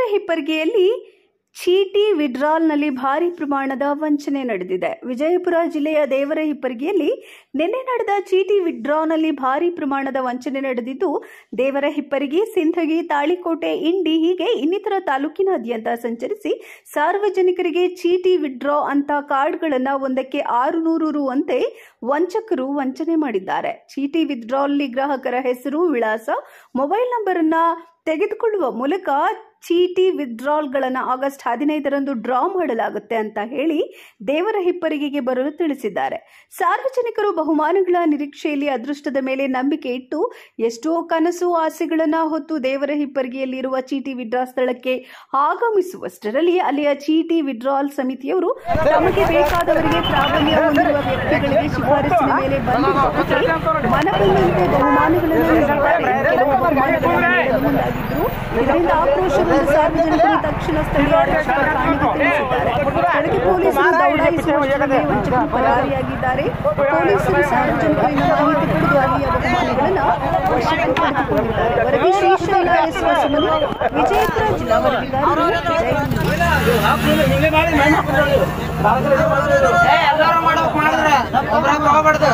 ಹಿಪ್ಪರಿಗೆಯಲ್ಲಿ ಚೀಟಿ ವಿಡ್ರಾಲ್ನಲ್ಲಿ ಭಾರಿ ಪ್ರಮಾಣದ ವಂಚನೆ ನಡೆದಿದೆ ವಿಜಯಪುರ ಜಿಲ್ಲೆಯ ದೇವರ ಹಿಪ್ಪರಿಗೆಯಲ್ಲಿ ನಿನ್ನೆ ನಡೆದ ಚೀಟಿ ವಿಡ್ರಾನಲ್ಲಿ ಭಾರಿ ಪ್ರಮಾಣದ ವಂಚನೆ ನಡೆದಿದ್ದು ದೇವರ ಹಿಪ್ಪರಿಗಿ ಸಿಂಧಗಿ ತಾಳಿಕೋಟೆ ಇಂಡಿ ಹೀಗೆ ಇನ್ನಿತರ ತಾಲೂಕಿನಾದ್ಯಂತ ಸಂಚರಿಸಿ ಸಾರ್ವಜನಿಕರಿಗೆ ಚೀಟಿ ವಿಡ್ರಾ ಅಂತ ಕಾರ್ಡ್ಗಳನ್ನು ಒಂದಕ್ಕೆ ಆರು ನೂರು ರು ಅಂತೆ ವಂಚಕರು ವಂಚನೆ ಮಾಡಿದ್ದಾರೆ ಚೀಟಿ ವಿಡ್ರಾಲ್ಲಿ ಗ್ರಾಹಕರ ಹೆಸರು ವಿಳಾಸ ಮೊಬೈಲ್ ನಂಬರ್ ಅನ್ನ ತೆಗೆದುಕೊಳ್ಳುವ ಮೂಲಕ ಚೀಟಿ ವಿಡ್ರಾಲ್ಗಳನ್ನು ಆಗಸ್ಟ್ ಹದಿನೈದರಂದು ಡ್ರಾ ಮಾಡಲಾಗುತ್ತೆ ಅಂತ ಹೇಳಿ ದೇವರ ಹಿಪ್ಪರಿಗೆಗೆ ಬರಲು ತಿಳಿಸಿದ್ದಾರೆ ಸಾರ್ವಜನಿಕರು ಬಹುಮಾನಗಳ ನಿರೀಕ್ಷೆಯಲ್ಲಿ ಅದೃಷ್ಟದ ಮೇಲೆ ನಂಬಿಕೆ ಇಟ್ಟು ಎಷ್ಟೋ ಕನಸು ಆಸೆಗಳನ್ನ ಹೊತ್ತು ದೇವರ ಹಿಪ್ಪರಿಗೆಯಲ್ಲಿರುವ ಚೀಟಿ ವಿಡ್ರಾ ಸ್ಥಳಕ್ಕೆ ಆಗಮಿಸುವಷ್ಟರಲ್ಲಿ ಅಲ್ಲಿಯ ಚೀಟಿ ವಿಡ್ರಾಲ್ ಸಮಿತಿಯವರು ತಮಗೆ ಬೇಕಾದವರಿಗೆ ಪ್ರಾಬಲ್ಯ ಹೊಂದಿರುವ ವ್ಯಕ್ತಿಗಳಿಗೆ ಶಿಫಾರಸಿನ ಮೇಲೆ ಬಂದಿರುವವರಿಗೆ ಮನಬಂದಂತೆ ಬಹುಮಾನಗಳನ್ನು ನೀಡಿದ್ದಾರೆ ಕೆಲವು ಬಹುಮಾನಗಳನ್ನು ನೀಡಲು ಮುಂದಾಗಿದ್ರು ಇದರಿಂದ ಆಕ್ರೋಶಗೊಂಡ ಸಾರ್ವಜನಿಕರು ತಕ್ಷಣ ಸ್ಥಳೀಯ ಆರಕ್ಷಕ ಠಾಣೆಗೆ ತಿಳಿಸಿದ್ದಾರೆ ಸ್ಥಳಕ್ಕೆ ಪೊಲೀಸರು ದೌಡಾಯಿಸುವಷ್ಟರಲ್ಲಿ ವಂಚಕರು ಪರಾರಿಯಾಗಿದ್ದಾರೆ ಪೊಲೀಸರು ಸಾರ್ವಜನಿಕರಿಂದ ಮಾಹಿತಿ ಪಡೆದು ಅಲ್ಲಿಯ ಬಹುಮಾನಗಳನ್ನು ವಶಕ್ಕೆ ಪಡೆದುಕೊಂಡಿದ್ದಾರೆ ವರದಿ ಶ್ರೀಶೈಲ ಎಸ್ ಸುಮನ್ ವಿಜಯಪುರ ಜಿಲ್ಲಾ ವರದಿಗಾರರು ಜಯಗುಂಡಿ ಎಲ್ಲಾರು ಮಾಡ್ಬೇಕು ಮಾಡಿದ್ರೆ ಒಬ್ರಾಗ ಹೋಗ್ಬಾರ್ದು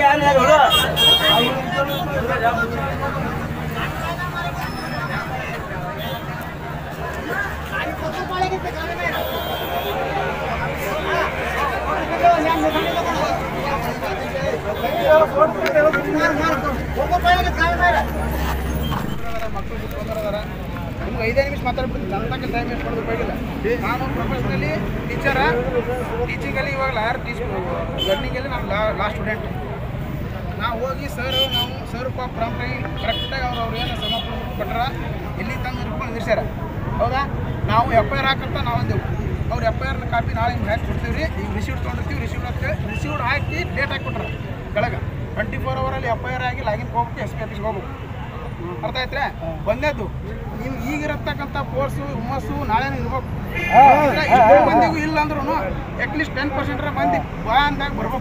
ನಿಮ್ಗೆ ಐದೇ ನಿಮಿಷ ಮಾತಾಡ್ಬಿಡ್ತೀನಿ ನನ್ನ ತನಕ ಟೈಮ್ ವೇಸ್ಟ್ ಮಾಡೋದು ಬೇಕಿಲ್ಲ ನಾನು ಪ್ರೊಫೆಷನಲಿ ಟೀಚರ ಟೀಚಿಂಗಲ್ಲಿ ಇವಾಗ ಲಾಯರ್ ಟೀಚ್ ಲರ್ನಿಂಗಲ್ಲಿ ನಾನು ಲಾ ಲಾ ಸ್ಟೂಡೆಂಟ್ ನಾವು ಹೋಗಿ ಸರ್ ನಾವು ಸರ್ ಪಾಪ ಪ್ರಾಂಪ್ಟಾಗಿ ಕರೆಕ್ಟಾಗಿ ಅವ್ರು ಅವ್ರು ಏನು ಸಮ ಕೊಟ್ಟರ ಇಲ್ಲಿ ತಂದು ಇಟ್ಕೊಂಡು ನಿಲ್ಸ್ಯಾರ ಹೌದಾ ನಾವು ಎಫ್ ಐ ಆರ್ ಹಾಕಂತ ನಾವು ಅಂದೆವು ಅವ್ರು ಎಫ್ ಐ ಆರ್ನ ಕಾಪಿ ನಾಳೆ ಹಿಂಗೆ ಹಾಕಿ ಕೊಡ್ತೀವಿ ರೀ ಈಗ ರಿಸೀವ್ಡ್ ತೊಗೊಂಡಿರ್ತೀವಿ ರಿಸೀವ್ಡ್ ಅಂತೇಳಿ ರಿಸೀವ್ಡ್ ಹಾಕಿ ಡೇಟ್ ಹಾಕಿ ಕೊಟ್ರ ಕೆಳಗೆ ಟ್ವೆಂಟಿ ಫೋರ್ ಅವರಲ್ಲಿ ಎಫ್ ಐ ಆರ್ ಆಗಿ ಲಾಗಿನ್ ಹೋಗ್ಬೇಕು ಎಸ್ ಪಿ ಆಫೀಸ್ಗೆ ಹೋಗ್ಬೇಕು ಅರ್ಥ ಆಯ್ತ್ರೆ ಒಂದೇದು ನೀವು ಈಗಿರತಕ್ಕಂಥ ಫೋರ್ಸು ಹುಮ್ಮಸ್ಸು ನಾಳೆ ಇರ್ಬೇಕು ಅಂದ್ರೆ ಇಷ್ಟು ಮಂದಿಗೂ ಇಲ್ಲ ಅಂದ್ರೂ ಅಟ್ಲೀಸ್ಟ್ ಟೆನ್ ಪರ್ಸೆಂಟ್ ಮಂದಿ ಬಾ ಅಂದಾಗ ಬರ್ಬೇಕು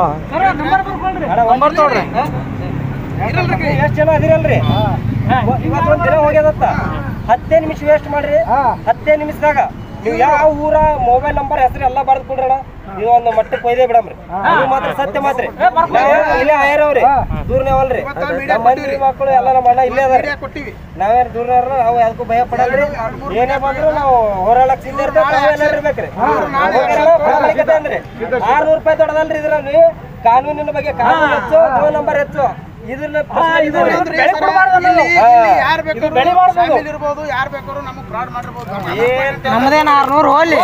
ನಂಬರ್ ತೊಗೊಳ್ರಿ ಇರಲ್ರಿ ಎಷ್ಟು ಜನ ಅದಿರಲ್ರಿ ಇವತ್ತೊಂದು ದಿನ ಹೋಗ್ಯದತ್ತ ಹತ್ತೇ ನಿಮಿಷ ವೇಸ್ಟ್ ಮಾಡ್ರಿ ಹತ್ತೇ ನಿಮಿಷದಾಗ ನೀವು ಯಾವ ಊರ ಮೊಬೈಲ್ ನಂಬರ್ ಹೆಸರು ಎಲ್ಲ ಬರ್ದು ಕೊಡ್ರಣ ನೀವು ಒಂದು ಮಟ್ಟಕ್ಕೆ ಒಯ್ದೇ ಬಿಡಮ್ರಿ ನೀವು ಮಾತ್ರ ಸತ್ಯ ಮಾತ್ರ ನಾವು ಇಲ್ಲೇ ಆಯರವ್ರಿ ದೂರನೇವಲ್ರಿ ನಮ್ಮ ಮಂದಿ ಮಕ್ಕಳು ಎಲ್ಲ ನಮ್ಮ ಅಣ್ಣ ಇಲ್ಲೇ ಅದಾರಿ ಮೀಡಿಯಾ ಕೊಟ್ಟಿವಿ ನಾವೇನು ದೂರ ನಾವು ಅದಕ್ಕೂ ಭಯ ಪಡಲ್ರಿ ಏನೇ ಬಂದ್ರು ನಾವು ಹೋರಾಡಕ್ ಸಿದ್ಧ ಇರ್ತೇವೆ ನಾವೆಲ್ಲ ಇರ್ಬೇಕ್ರಿ ಹೋಗ್ಯಾರಲ್ಲ, ಪ್ರಾಮಾಣಿಕತೆ ಅಂದ್ರಿ ಆರ್ನೂರು ರೂಪಾಯಿ ದೊಡ್ಡದಲ್ರಿ ಇದ್ರ ನೀವು ಕಾನೂನಿನ ಬಗ್ಗೆ ಕಾನೂನು ಹೆಚ್ಚು ಫೋನ್ ನಂಬರ್ ಹೆಚ್ಚು ಇದ್ರನ್ನ ಪ್ರಶ್ನೆ ಇದು ರೀ. ಅಂದ್ರೆ ಬೆಳೆ ಸರ, ಕೊಡ್ಬಾರ್ದು ಇಲ್ಲಿ- ನಾವು. ಇಲ್ಲಿ ಹಾ. ಯಾರ್ ಇದು ಬೇಕಾದ್ರು ಬೆಳಿಬಾರ್ದು ಅದು. family ಇರ್ಬೋದು ಯಾರು ಬೇಕಾದ್ರು ನಮಗೆ ಫ್ರಾಡ್ ಮಾಡಿರ್ಬೋದು ನಮ್ಮದೇನ ಆರ್ನೂರು ಹೋಗ್ಲಿ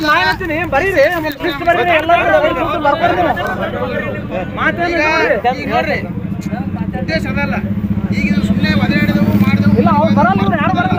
ಈಗ ಈಗ ನೋಡ್ರಿ ಉದ್ದೇಶ ಅದಲ್ಲ ಈಗ ಇದು ಸುಮ್ಮನೆ ಒದರಾಡಿದವು ಮಾಡಿದವು ಇಲ್ಲ ಅವ್ರು ಬರಲ್ಲ ಯಾರು ಬರಲ್ಲ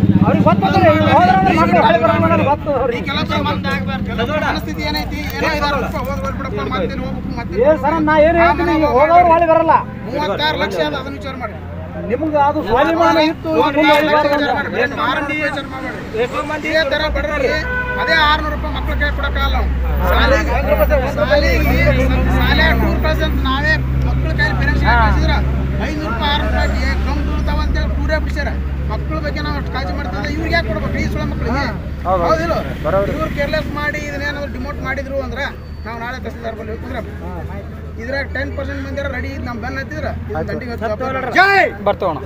ಈ ಕೆಲಸ ಮಂದಿ ಆಗ್ಬಾರ್ದು. ಮನಸ್ಥಿತಿ ಏನೈತಿ ಏನೋ ಐದಾರು ರೂಪಾಯಿ ಹೋಗ್ ಬರ್ಬಿಡಪ್ಪ ಮತ್ತೇನು ಹೋಗ್ಬೇಕು ಮತ್ತೆ ಬರಲ್ಲ ಮೂವತ್ತಾರು ಲಕ್ಷ ಅದ ಅದನ್ನ ವಿಚಾರ ಮಾಡಿ ನಿಮ್ಗೆ ಅದು ಸ್ವಾಭಿಮಾನ ಇತ್ತು ಮೂವತ್ತಾರು ಲಕ್ಷ ವಿಚಾರ ಮಾಡ್ರಿ. ಎಷ್ಟು ಮಾರಂಡಿ ವಿಚಾರ ಮಾಡ್ಬೇಡಿ. ಇದೇ ತರ ಬಡ್ರಲ್ಲಿ ಅದೇ ಆರ್ನೂರು ರೂಪಾಯಿ ಮಕ್ಳ ಕೈ ಕೊಡಕ್ಕಾಗಲ್ಲ ನಾವು ಶಾಲೆಗೆ ಶಾಲೆಗೆ ಶಾಲೆ ಟೂರ್ ಕಳ್ಸ ಅಂತ ನಾವೇ ಮಕ್ಳ ಕೈ ಪೇರೆಂಟ್ಸ್ ಕಳ್ಸಿದ್ರ ಐನೂರು ರೂಪಾಯಿ ಆರು ರೂಪಾಯಿ ಕಮ್ ದುಡ್ತಾವ ಅಂತೇಳಿ ಟೂರೇ ಬಿಡ್ಸ್ಯಾರ ಮಕ್ಳ ಬಗ್ಗೆ ನಾವು ಅಷ್ಟು ಕಾಳಜಿ ಮಾಡ್ತಿದ್ದೆ ಇವ್ರಿಗೆ ಯಾಕೆ ಕೊಡ್ಬೇಕು ಈ ಸುಳ ಮಕ್ಳಿಗೆ ಹೌದಿಲ್ಲ ಇವ್ರು ಕೇರ್ಲೆಸ್ ಮಾಡಿ ಇದನ್ನೇನಾದ್ರು ಡಿಮೋಟ್ ಮಾಡಿದ್ರು ಅಂದ್ರೆ ನಾವು ನಾಳೆ ತಹಸೀಲ್ದಾರ್ ಬಲ್ಲಿ ಹೋಗ್ತಿದ್ರ ಇದ್ರಾಗ ಟೆನ್ ಪರ್ಸೆಂಟ್ ಮಂದಿ ರೆಡಿ ನಮ್ಮ ಬೆನ್ನ ಹತ್ತಿದ್ರ ಇದು ದಂಡಿಗೆ ಜೈ ಬರ್ತಾವಣ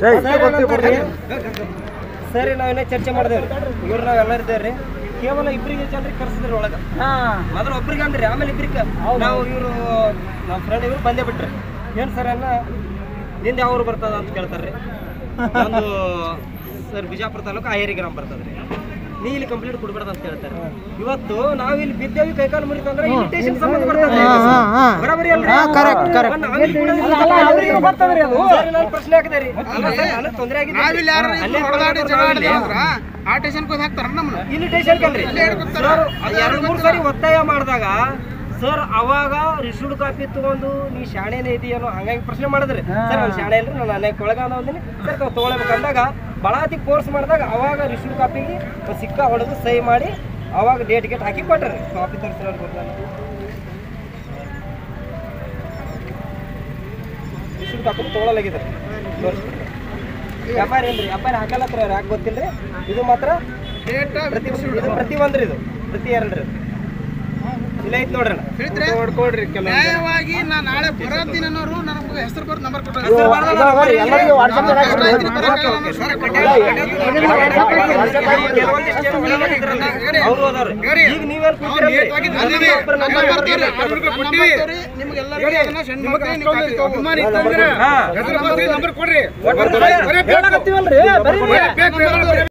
ಸರಿ ನಾವೇನೇ ಚರ್ಚೆ ಮಾಡಿದೇವ್ರಿ ಇವ್ರು ನಾವೆಲ್ಲ ಇದ್ದೇವ್ರಿ ಕೇವಲ ಇಬ್ಬರಿಗೆ ಜನರಿಗೆ ಕರ್ಸಿದ್ರಿ ಒಳಗ ಮೊದಲು ಒಬ್ರಿಗೆ ಅಂದ್ರಿ ಆಮೇಲೆ ಇಬ್ಬರಿಗೆ ನಾವು ಇವರು ನಮ್ಮ ಫ್ರೆಂಡ್ ಇವ್ರು ಬಂದೇ ಬಿಟ್ರಿ ಏನು ಸರ್ ಅನ್ನ ನಿಂದ ಯಾವ ಊರು ಬರ್ತದ ಅಂತ ಕೇಳ್ತಾರ್ರಿ ಒಂದು ಸರ್ ಬಿಜಾಪುರ ತಾಲೂಕು ಆಯೇರಿ ಗ್ರಾಮ ಬರ್ತದ್ರಿ ನೀ ಇಲ್ಲಿ ಕಂಪ್ಲೀಟ್ ಕೊಡ್ಬಾರ್ದು ಅಂತ ಹೇಳ್ತಾರೆ ಇವತ್ತು ನಾವು ಇಲ್ಲಿ ಬಿದ್ದೇವಿ ಕೈಕಾಲು ಮುರಿತಂದ್ರೆ ಇನ್ವಿಟೇಷನ್ ಸಂಬಂಧ ಬರ್ತದೆ ಬರಾಬರಿ ಅಲ್ರಿ ಒಂದ್ ನಾವಿಲ್ಲಿ ಕೊಡೋದಿಲ್ಲ, ಅವ್ರಿಗೆ ಬರ್ತದ್ರಿ ಅದು. ಸರಿ, ನಾನು ಪ್ರಶ್ನೆ ಹಾಕಿದೆ ರೀ ಅಲ್ಲ ಸರ್, ನನಗ್ ತೊಂದ್ರೆ ಆಗಿದೆ ನಾವಿಲ್ಲಿ ಯಾರು ಅಲ್ಲೇ ಹೊಡೆದಾಡಿ ಕೊಡ್ಬೇಕು ಜಗಳ ನಾವಿಲ್ಲಿ. ಆಡಿದ್ರೆ ಅಂದ್ರ ಆ ಟೇಷನ್ ಹೋಗಿ ಹಾಕ್ತಾರ ನಮ್ಮನ್ನ ಇನ್ವಿಟೇಷನ್ ಕಲ್ರಿ ಇಲ್ಲೇ ಹಿಡ್ಕೊತಾರ. ಸರ್ ಅದು ಎರಡು ಮೂರು ಗೊತ್ತಿಲ್ಲ. ಸರಿ ಒತ್ತಾಯ ಮಾಡಿದಾಗ ಸರ್ ಅವಾಗ ರಿಸೀವ್ಡ್ ಕಾಪಿ ತಗೊಂಡು ನೀ ಶಾಣೆನೇ ಇದೆಯೇನೋ ಹಂಗಾಗಿ ಪ್ರಶ್ನೆ ಮಾಡಿದ್ರಿ ಸರ್ ನಾನು ಶಾಣೆ ಇಲ್ರಿ ನಾನು ಅನೇಕ ಒಳಗಾದ ಅಂದಿನಿ ಸರ್ ತಾವು ತೊಗೊಳ್ಬೇಕು ಅಂದಾಗ ಬಳಾತಿ ಕೋರ್ಸ್ ಮಾಡಿದಾಗ ಅವಾಗ ರಿಸೀವ್ಡ್ ಕಾಪಿಗೆ ಒಂದ್ ಸಿಕ್ಕ ಹೊಡೆದು ಸಹಿ ಮಾಡಿ ಅವಾಗ ಡೇಟ್ ಗೇಟ್ ಹಾಕಿ ಕೊಟ್ರಿ ಕಾಪಿ ತರಿಸಿ ಕೊಡ್ತಾನೆ ರಿಸೀವ್ಡ್ ಕಾಪಿ ತೊಗೊಳಲಾಗಿದ್ರಿ ತೋರಿಸ್ಬಿಟ್ರಿ ವ್ಯಾಪಾರ ಏನ್ರಿ ವ್ಯಾಪಾರ ಹಾಕಲ್ಲತ್ರ ಯಾಕೆ ಗೊತ್ತಿಲ್ರಿ ಇದು ಮಾತ್ರ ಡೇಟ್ ಪ್ರತಿ ಇದು ಪ್ರತಿ ಒಂದ್ರಿ ಇದು ಪ್ರತಿ ಎರಡ್ರಿ ಇದು. ಇಲ್ಲ ಐತ್ ನೋಡ್ರಿ ಅಣ್ಣ. ಹೇಳಿದ್ರೆ ನೋಡ್ಕೊಳ್ರಿ ಕೆಲವೊಂದು. ನ್ಯಾಯವಾಗಿ ನಾ ನಾಳೆ ಬರೋದಿನ ಅನ್ನೋರು ನನಗೆ ಹೆಸರು ಬರ್ದು ನಂಬರ್ ಕೊಟ್ಟರೆ ಇದು ಎಲ್ಲರಿಗೂ WhatsApp ದಾಗ ಹಾಕ್ಬಿಡ್ರಿ. ಕೆಲವೊಂದಿಷ್ಟು ಜನ ಒಳಗೆ ಬಂದಿದ್ರಲ್ಲ, ಅವ್ರು ಹೋದವ್ರು. ಈಗ ನೀವೇನ್ ಕೂತಿರಲ್ರಿ? ನಿಮ್ಗೆ ಒಬ್ರು ನಂಬರ್ ಕೊಡ್ತೀರಿ. ನಿಮ್ಗೆಲ್ಲರಿಗೂ ಸೆಂಡ್ ಮಾಡ್ತೀನಿ ನೀವು ಕಾಪಿ ತಗೊಂಡು ಹಾ. ನಂಬರ್ ಕೊಡ್ರಿ ಒಟ್ಟು ಹೇಳಕತ್ತೀವಲ್ರಿ, ಬರೀರಿ.